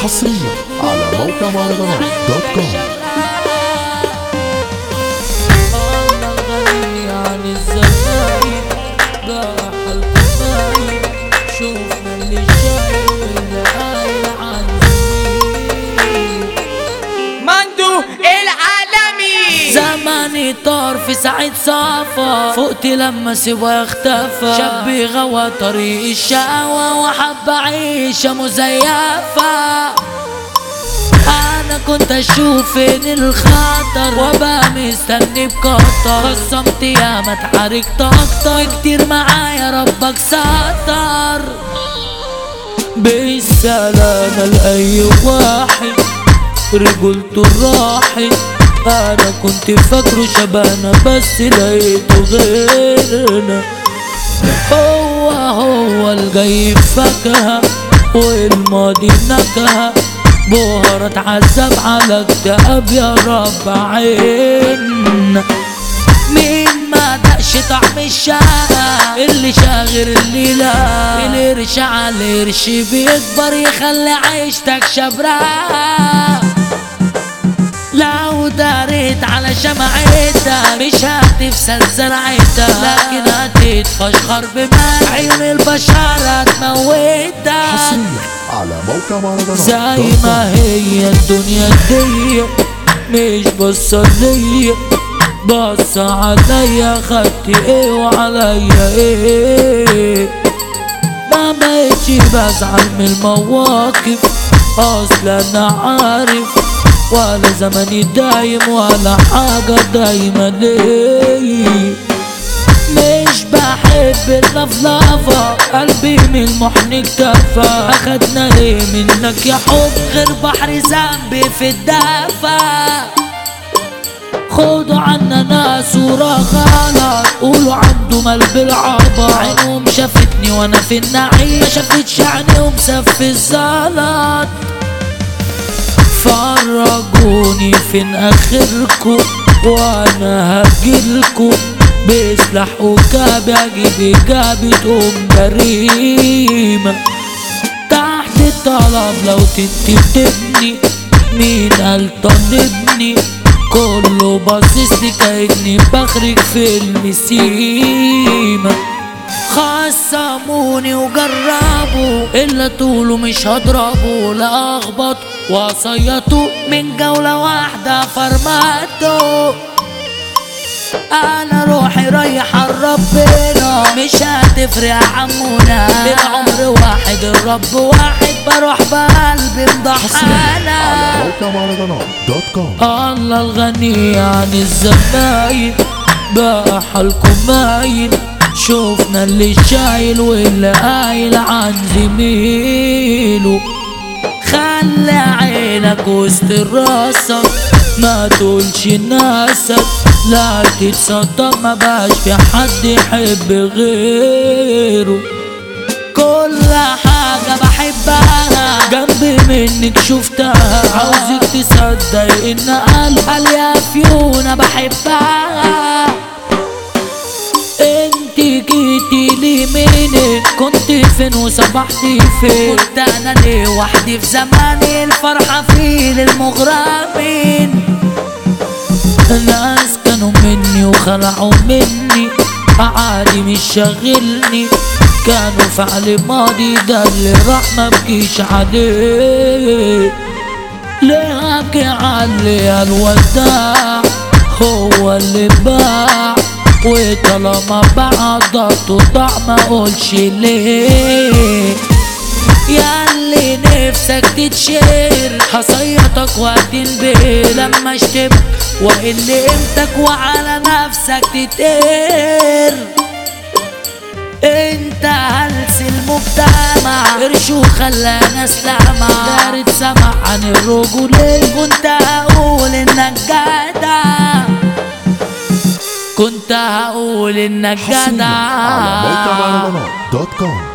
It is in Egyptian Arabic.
حصريا على موقع مهرجانات دوت كوم غني عن الزمان بقى حلقة باين شوفنا اللي شايف اللي قايل عن زميل مندو العالمي زماني طار في ساعة صافا فقت لما سوى اختفى شاب غوى طريق الشقوى وحب عيشة مزيفة انا كنت اشوف فين الخطر وابقى مستني بكتر خصمت يا ما اتحركت اكتر كتير معايا ربك ستر بالسلامة لأي واحد رجولته راحت انا كنت فاكره شبهنا بس لقيته غيرنا هو هو الجاي فاكهة والماضي نكهة بهرة عذاب على اكتئاب يا رب عين مين ما دقش طعم الشقة اللي شاغر اللي لا القرش على القرش بيكبر يخلي عيشتك شبراء لو داريت على شمعتها مش هتفسد زرعتها لكن هتتفشخر بما عيون البشر هتموتها حصريا على موقع مهرجانات زي دوت كوم ما هي الدنيا دي مش بصة ليا بص عليا خدت ايه وعليا ايه ما بقتش بزعل من المواقف اصلا انا عارف ولا زمني دايم ولا حاجة دايما ليه مش بحب اللفلفة قلبي من المحن اكتفى اخدنا ليه منك يا حب غير بحر ذنبي في الدفا خدوا عنا ناس ورا غلط قولوا عنده مال بالعبا عينهم شافتني وانا في النعيم ما شافتش عينيهم سف الزلط فرجوني فين اخركم وانا هجيلكم بسلاح وكابي اجيب اجابي تقوم جريمة تحت الطلب لو تكتبني مين قال طالبني كله باصص لي كأني بخرج في المسيمة خصموني وجربوا الا طوله مش هضربه لا اخبط وصيته من جولة واحدة فرمته انا روحي رايحة لربنا مش هتفرق يا عمونا العمر واحد الرب واحد بروح بقلبي حصريا على مضحانة موقع مهرجانات دوت كوم الله الغني عن الزمايل بقى حالكم مايل شوفنا اللي شايل واللي قايل عن زميله خلي عينك وسط راسك ما تقولش ناسك لا تتصدق ما بقاش في حد يحب غيره كل حاجة بحبها جنبي منك شفتها عاوزك تصدق ان قلب قال يا فيونا بحبها انت جيتي لي منك كنت فين وصبحتي فين كنت انا ليه وحدي في زماني الفرحة في للمغرمين ناس كانوا مني وخلعوا مني عادي مش شاغلني كانوا فعل ماضي ده اللي راح ما بكيش عليه ليه ابكي علي الوداع هو اللي باع وطالما بعضته ضاع ما اقولش ليه ياللي نفسك تتشير هصيطك وهتنبهر لما اشتم واقل قيمتك وعلى نفسك تتقر انت هلس المجتمع قرش وخلى ناس لمع دارت سمع عن الرجولين كنت هقول انك جدع كنت هقول انك حصريا على موقع جدع مهرجانات دوت كوم